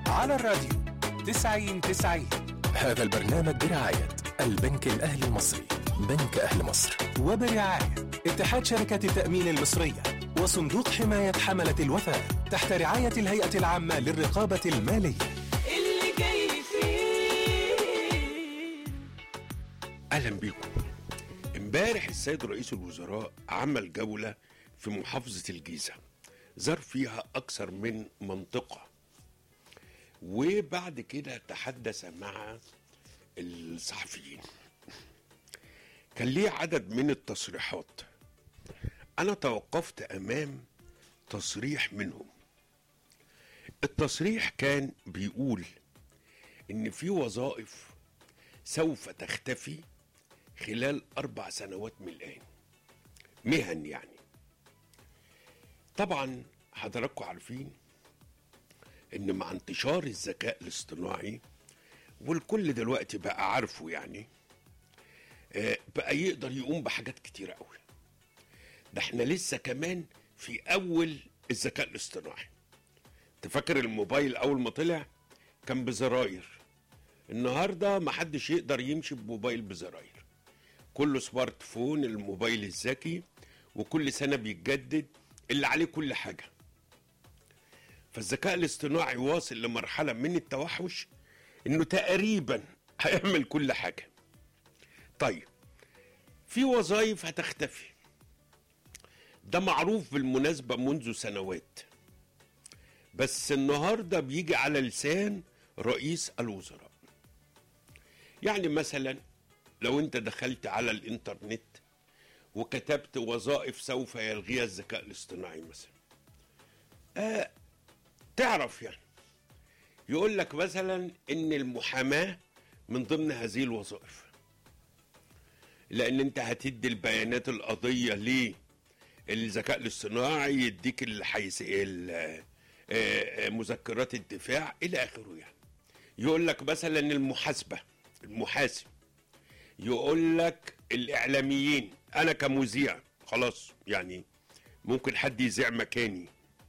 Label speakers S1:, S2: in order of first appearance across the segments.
S1: على الراديو 90 90
S2: هذا البرنامج برعاية البنك الأهلي المصري بنك أهل مصر
S1: وبرعاية اتحاد شركة التأمين المصرية وصندوق حماية حملة الوفاة تحت رعاية الهيئة العامة للرقابة المالية
S3: اللي جاي فيه
S4: اهلا بيكم امبارح السيد رئيس الوزراء عمل جولة في محافظة الجيزة زار فيها أكثر من منطقة وبعد كده تحدث مع الصحفيين كان ليه عدد من التصريحات أنا توقفت أمام تصريح منهم التصريح كان بيقول إن في وظائف سوف تختفي خلال أربع سنوات من الآن مهن يعني طبعا حضراتكم عارفين ان مع انتشار الذكاء الاصطناعي والكل دلوقتي بقى عارفه يعني آه، بقى يقدر يقوم بحاجات كتيرة قوي ده احنا لسه كمان في اول الذكاء الاصطناعي تفكر الموبايل اول ما طلع كان بزراير النهارده محدش يقدر يمشي بموبايل بزراير كله سمارت فون الموبايل الذكي وكل سنه بيتجدد اللي عليه كل حاجه فالذكاء الاصطناعي واصل لمرحله من التوحش انه تقريبا هيعمل كل حاجه طيب في وظائف هتختفي ده معروف بالمناسبه منذ سنوات بس النهارده بيجي على لسان رئيس الوزراء يعني مثلا لو انت دخلت على الانترنت وكتبت وظائف سوف يلغيها الذكاء الاصطناعي مثلا آه تعرف يعني يقول لك مثلا ان المحاماه من ضمن هذه الوظائف لان انت هتدي البيانات القضيه ليه الذكاء الاصطناعي يديك الحيث ال- آه، آه، مذكرات الدفاع الى اخره يعني يقول لك مثلا المحاسبه المحاسب يقول لك الاعلاميين انا كمذيع خلاص يعني ممكن حد يذيع مكاني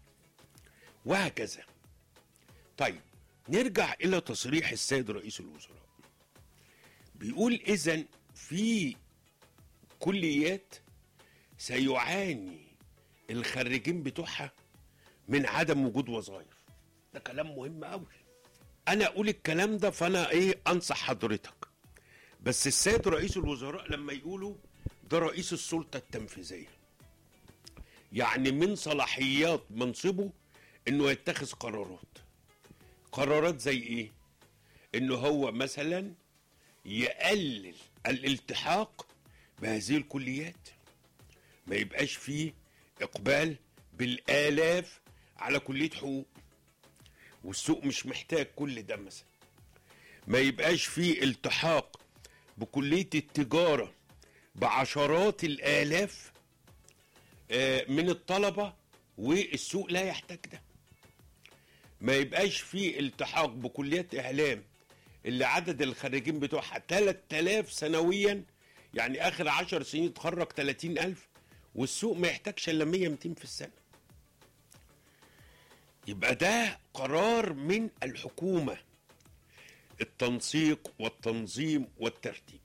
S4: وهكذا طيب نرجع الى تصريح السيد رئيس الوزراء بيقول اذا في كليات سيعاني الخريجين بتوعها من عدم وجود وظائف ده كلام مهم قوي انا اقول الكلام ده فانا ايه انصح حضرتك بس السيد رئيس الوزراء لما يقولوا ده رئيس السلطة التنفيذية يعني من صلاحيات منصبه انه يتخذ قرارات قرارات زي ايه انه هو مثلا يقلل الالتحاق بهذه الكليات ما يبقاش فيه اقبال بالالاف على كلية حقوق والسوق مش محتاج كل ده مثلا ما يبقاش فيه التحاق بكلية التجارة بعشرات الآلاف آه، من الطلبة والسوق لا يحتاج ده ما يبقاش فيه التحاق بكليات إعلام اللي عدد الخريجين بتوعها 3000 سنويا يعني آخر 10 سنين يتخرج 30000 والسوق ما يحتاجش إلا 100 200 في السنة يبقى ده قرار من الحكومه التنسيق والتنظيم والترتيب